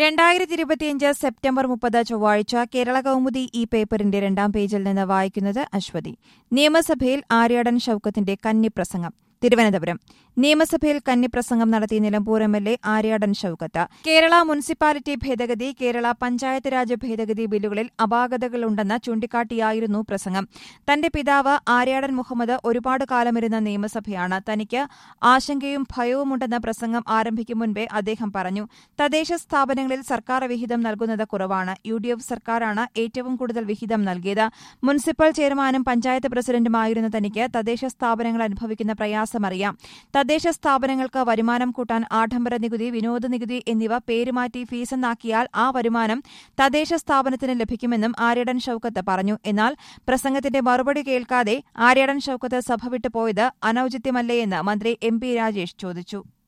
രണ്ടായിരത്തി ഇരുപത്തിയഞ്ച് സെപ്റ്റംബർ മുപ്പത് ചൊവ്വാഴ്ച കേരള കൗമുദി ഈ പേപ്പറിന്റെ രണ്ടാം പേജിൽ നിന്ന് വായിക്കുന്നത് അശ്വതി നിയമസഭയിൽ ആര്യാടൻ ഷൌക്കത്തിന്റെ കന്നിപ്രസംഗം തിരുവനന്തപുരം നിയമസഭയിൽ കന്നിപ്രസംഗം നടത്തിയ Nilambur M L A Aryadan Shoukath Kerala municipality ഭേദഗതി കേരള പഞ്ചായത്ത് രാജ് ഭേദഗതി ബില്ലുകളിൽ അപാകതകളുണ്ടെന്ന് ചൂണ്ടിക്കാട്ടിയായിരുന്നു പ്രസംഗം തന്റെ പിതാവ് ആര്യാടൻ മുഹമ്മദ് ഒരുപാട് കാലമിരുന്ന നിയമസഭയാണ് തനിക്ക് ആശങ്കയും ഭയവുമുണ്ടെന്ന പ്രസംഗം ആരംഭിക്കും മുൻപേ അദ്ദേഹം പറഞ്ഞു തദ്ദേശ സ്ഥാപനങ്ങളിൽ സർക്കാർ വിഹിതം നൽകുന്നത് കുറവാണ് യു ഡി എഫ് സർക്കാരാണ് ഏറ്റവും കൂടുതൽ വിഹിതം നൽകിയത് മുനിസിപ്പൽ ചെയർമാനും പഞ്ചായത്ത് പ്രസിഡന്റുമായിരുന്ന തനിക്ക് തദ്ദേശ സ്ഥാപനങ്ങൾ അനുഭവിക്കുന്ന പ്രയാസമറിയാം തദ്ദേശ സ്ഥാപനങ്ങൾക്ക് വരുമാനം കൂട്ടാൻ ആഡംബര നികുതി വിനോദ നികുതി എന്നിവ പേരുമാറ്റി ഫീസെന്നാക്കിയാൽ ആ വരുമാനം തദ്ദേശ സ്ഥാപനത്തിന് ലഭിക്കുമെന്നും ആര്യടൻ ഷൌക്കത്ത് പറഞ്ഞു എന്നാൽ പ്രസംഗത്തിന്റെ മറുപടി കേൾക്കാതെ ആര്യടൻ ഷൌക്കത്ത് സഭ വിട്ടുപോയത് അനൌചിത്യമല്ലേയെന്ന് മന്ത്രി എം പി രാജേഷ് ചോദിച്ചു